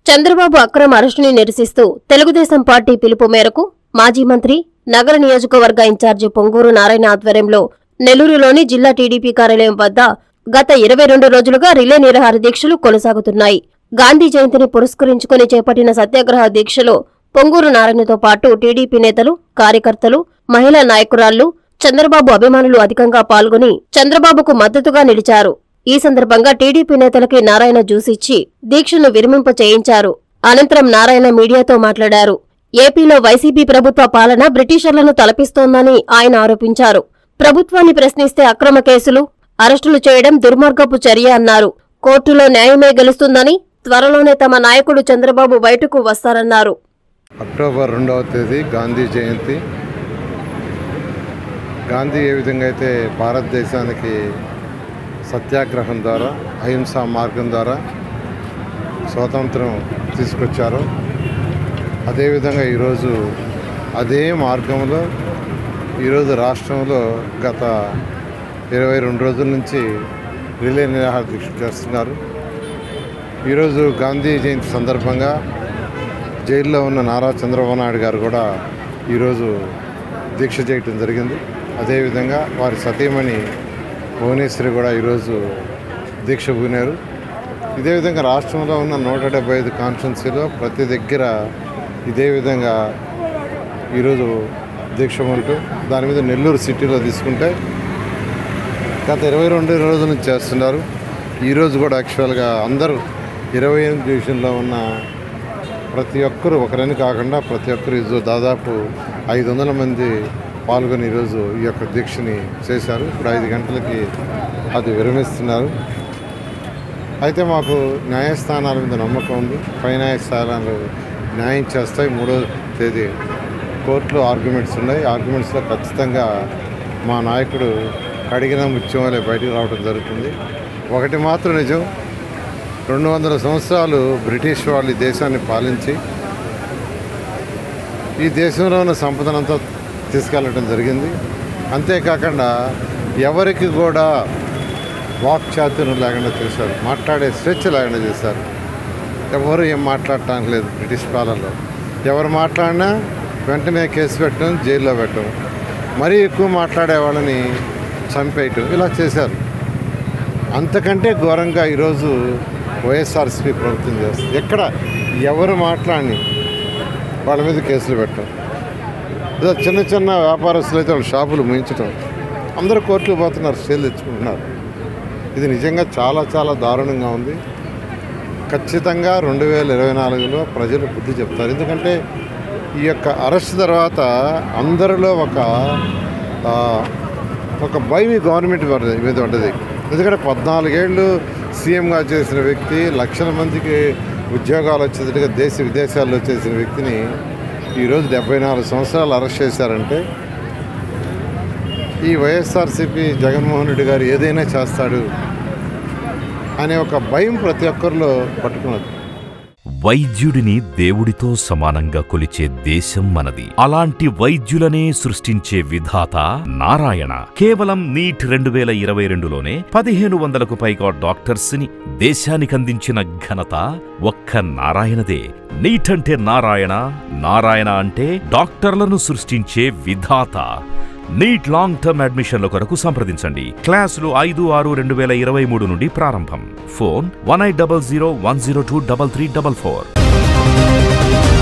చంద్రబాబు అక్రమ అరెస్టుని నిరసిస్తూ తెలుగుదేశం పార్టీ పిలుపు మేరకు మాజీ మంత్రి నగర నియోజకవర్గ ఇన్ఛార్జి పొంగూరు నారాయణ ఆధ్వర్యంలో నెల్లూరులోని జిల్లా టీడీపీ కార్యాలయం వద్ద గత ఇరవై రెండు రోజులుగా రిలే నిరాహార దీక్షలు కొనసాగుతున్నాయి గాంధీ జయంతిని పురస్కరించుకుని చేపట్టిన సత్యాగ్రహ దీక్షలో పొంగూరు నారాయణతో పాటు టీడీపీ నేతలు కార్యకర్తలు మహిళా నాయకురాళ్లు చంద్రబాబు అభిమానులు అధికంగా పాల్గొని చంద్రబాబుకు మద్దతుగా నిలిచారు ఈ సందర్భంగా టీడీపీ నేతలకి నారాయణ జ్యూస్ ఇచ్చి దీక్షను విరమింప చేయించారు అనంతరం నారాయణ మీడియాతో మాట్లాడారు ఏపీలో వైసీపీ ప్రభుత్వ పాలన బ్రిటిషర్లను తలపిస్తోందని ఆయన ఆరోపించారు ప్రభుత్వాన్ని ప్రశ్నిస్తే అక్రమ కేసులు అరెస్టులు చేయడం దుర్మార్గపు చర్య అన్నారు కోర్టులో న్యాయమే గెలుస్తుందని త్వరలోనే తమ నాయకుడు చంద్రబాబు బయటకు వస్తారన్నారు అక్టోబర్ రెండవ తేదీ గాంధీ జయంతి గాంధీ ఏ విధంగా అయితే భారతదేశానికి సత్యాగ్రహం ద్వారా అహింసా మార్గం ద్వారా స్వాతంత్రం తీసుకొచ్చారో అదేవిధంగా ఈరోజు అదే మార్గంలో ఈరోజు రాష్ట్రంలో గత ఇరవై రెండు రోజుల నుంచి రిలే నిరాహార దీక్ష చేస్తున్నారు ఈరోజు గాంధీ జయంతి సందర్భంగా జైల్లో ఉన్న నారా చంద్రబాబు నాయుడు గారు కూడా ఈరోజు దీక్ష చేయటం జరిగింది అదేవిధంగా వారి సతీమణి భువనేశ్వరి కూడా ఈరోజు దీక్ష పూనారు ఇదే విధంగా రాష్ట్రంలో ఉన్న నూట డెబ్బై ఐదు కాన్స్టిట్యున్సీలో ప్రతి దగ్గర ఇదే విధంగా ఈరోజు దీక్ష ఉంటూ దాని మీద నెల్లూరు సిటీలో తీసుకుంటే గత ఇరవై రెండు రోజుల నుంచి చేస్తున్నారు ఈరోజు కూడా యాక్చువల్గా అందరూ ఇరవై ఎనిమిది డివిజన్లో ఉన్న ప్రతి ఒక్కరు ఒకరని కాకుండా ప్రతి ఒక్కరు ఈరోజు దాదాపు ఐదు వందల మంది పాల్గొని ఈరోజు ఈ యొక్క దీక్షని చేశారు ఇప్పుడు ఐదు గంటలకి అది విరమిస్తున్నారు అయితే మాకు న్యాయస్థానాల మీద నమ్మకం ఉంది పై న్యాయస్థానాలు న్యాయం చేస్తాయి మూడో తేదీ కోర్టులో ఆర్గ్యుమెంట్స్ ఉన్నాయి ఆర్గ్యుమెంట్స్లో ఖచ్చితంగా మా నాయకుడు కడిగిన ముత్యం వలె బయటికి రావడం జరుగుతుంది ఒకటి మాత్రం నిజం రెండు వందల సంవత్సరాలు బ్రిటిష్ వాళ్ళు ఈ దేశాన్ని పాలించి ఈ దేశంలో ఉన్న సంపదనంతా తీసుకెళ్ళడం జరిగింది అంతేకాకుండా ఎవరికి కూడా వాక్చాతుర్యం లేకుండా చేశారు మాట్లాడే స్వేచ్ఛ లేకుండా చేశారు ఎవరు ఏం మాట్లాడటానికి లేదు బ్రిటిష్ పాలనలో ఎవరు మాట్లాడినా వెంటనే కేసు పెట్టడం జైల్లో పెట్టడం మరీ ఎక్కువ మాట్లాడే వాళ్ళని చంపేయటం ఇలా చేశారు అంతకంటే ఘోరంగా ఈరోజు వైఎస్ఆర్సీపీ ప్రభుత్వం చేస్తుంది ఎక్కడ ఎవరు మాట్లాడి వాళ్ళ మీద కేసులు పెట్టడం ఏదో చిన్న చిన్న వ్యాపారస్తులు అయితే వాళ్ళ షాపులు ముయించడం అందరూ కోర్టుకు పోతున్నారు స్టేలు తెచ్చుకుంటున్నారు ఇది నిజంగా చాలా చాలా దారుణంగా ఉంది ఖచ్చితంగా రెండు వేల ఇరవై నాలుగులో ప్రజలు బుద్ధి చెప్తారు ఎందుకంటే ఈ యొక్క అరెస్ట్ తర్వాత అందరిలో ఒక ఆ, ఒక భయం ఈ గవర్నమెంట్ వారి మీద ఉంటుంది ఎందుకంటే పద్నాలుగేళ్ళు సీఎంగా చేసిన వ్యక్తి లక్షల మందికి ఉద్యోగాలు వచ్చేటట్టుగా దేశ విదేశాల్లో చేసిన వ్యక్తిని ఈరోజు డెబ్బై నాలుగు సంవత్సరాలు అరెస్ట్ చేశారంటే ఈ వైఎస్ఆర్సీపీ జగన్మోహన్ రెడ్డి గారు ఏదైనా చేస్తాడు అనే ఒక భయం ప్రతి ఒక్కరిలో పట్టుకున్నది వైద్యుడిని దేవుడితో సమానంగా కొలిచే దేశం మనది అలాంటి వైద్యులనే సృష్టించే విధాత నారాయణ కేవలం నీట్ రెండు వేల ఇరవై రెండులోనే పదిహేను వందలకు పైగా డాక్టర్స్ ని దేశానికందించిన ఘనత ఒక్క నారాయణదే నీట్ అంటే నారాయణ నారాయణ అంటే డాక్టర్లను సృష్టించే విధాత నీట్ లాంగ్ టర్మ్ అడ్మిషన్ల కొరకు సంప్రదించండి క్లాసులు ఐదు ఆరు రెండు వేల ఇరవై మూడు నుండి ప్రారంభం phone one eight double zero one zero two double three double four